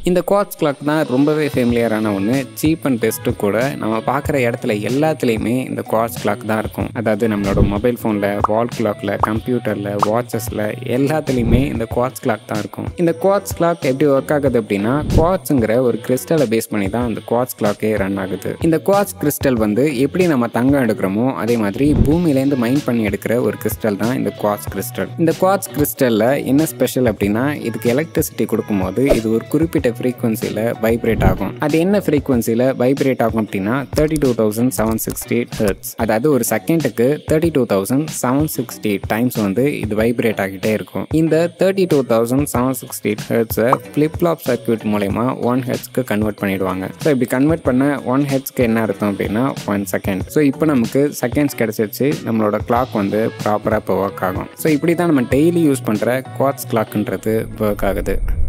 இந்த quartz clock தான் ரொம்பவே ஃபேமிலியரான ஒன்று சீப் அண்ட் பெஸ்ட்டு கூட நம்ம பார்க்குற இடத்துல எல்லாத்துலேயுமே இந்த குவாட்ஸ் கிளாக் தான் இருக்கும் அதாவது நம்மளோட மொபைல் ஃபோனில் வால் கிளாக்ல கம்ப்யூட்டரில் வாட்சஸில் எல்லாத்துலேயுமே இந்த குவாட்ஸ் கிளாக் தான் இருக்கும் இந்த குவாட்ஸ் கிளாக் எப்படி ஒர்க் ஆகுது அப்படின்னா குவாட்ஸுங்கிற ஒரு கிறிஸ்டலை பேஸ் பண்ணி தான் அந்த குவாட்ஸ் கிளாக்கே ரன் ஆகுது இந்த குவாட்ஸ் கிறிஸ்டல் வந்து எப்படி நம்ம தங்கம் எடுக்கிறோமோ அதே மாதிரி பூமியிலேருந்து மைண்ட் பண்ணி எடுக்கிற ஒரு கிறிஸ்டல் தான் இந்த குவாட்ஸ் கிறிஸ்டல் இந்த குவாட்ஸ் கிறிஸ்டலில் என்ன ஸ்பெஷல் அப்படின்னா இதுக்கு எலக்ட்ரிசிட்டி கொடுக்கும்போது இது ஒரு குறிப்பிட்ட ஃப்ரீக்வன்சியில் வைப்ரேட் ஆகும் அது என்ன ஃப்ரீக்வன்சியில் வைப்ரேட் ஆகும் அப்படின்னா thirty two thousand seven sixty hertz அதாவது ஒரு செகண்டுக்கு thirty two thousand seven sixty times வந்து இது வைப்ரேட் ஆகிட்டே இருக்கும் இந்த thirty two thousand seven sixty ஹெர்ட்ஸை ஃப்ளிப் ஃப்ளாப் சர்க்யூட் மூலயமா ஒன் ஹெட்ஸ்க்கு கன்வெர்ட் பண்ணிடுவாங்க ஸோ இப்படி கன்வெர்ட் பண்ண ஒன் ஹெட்ஸ்க்கு என்ன அர்த்தம் அப்படின்னா ஒன் செகண்ட் ஸோ இப்போ நமக்கு செகண்ட்ஸ் கிடச்சிருச்சு நம்மளோட கிளாக் வந்து ப்ராப்பராக இப்போ ஒர்க் ஆகும் ஸோ இப்படி தான் நம்ம டெய்லி யூஸ் பண்ணுற குவாட்ஸ் கிளாக்ன்றது ஒர்க் ஆகுது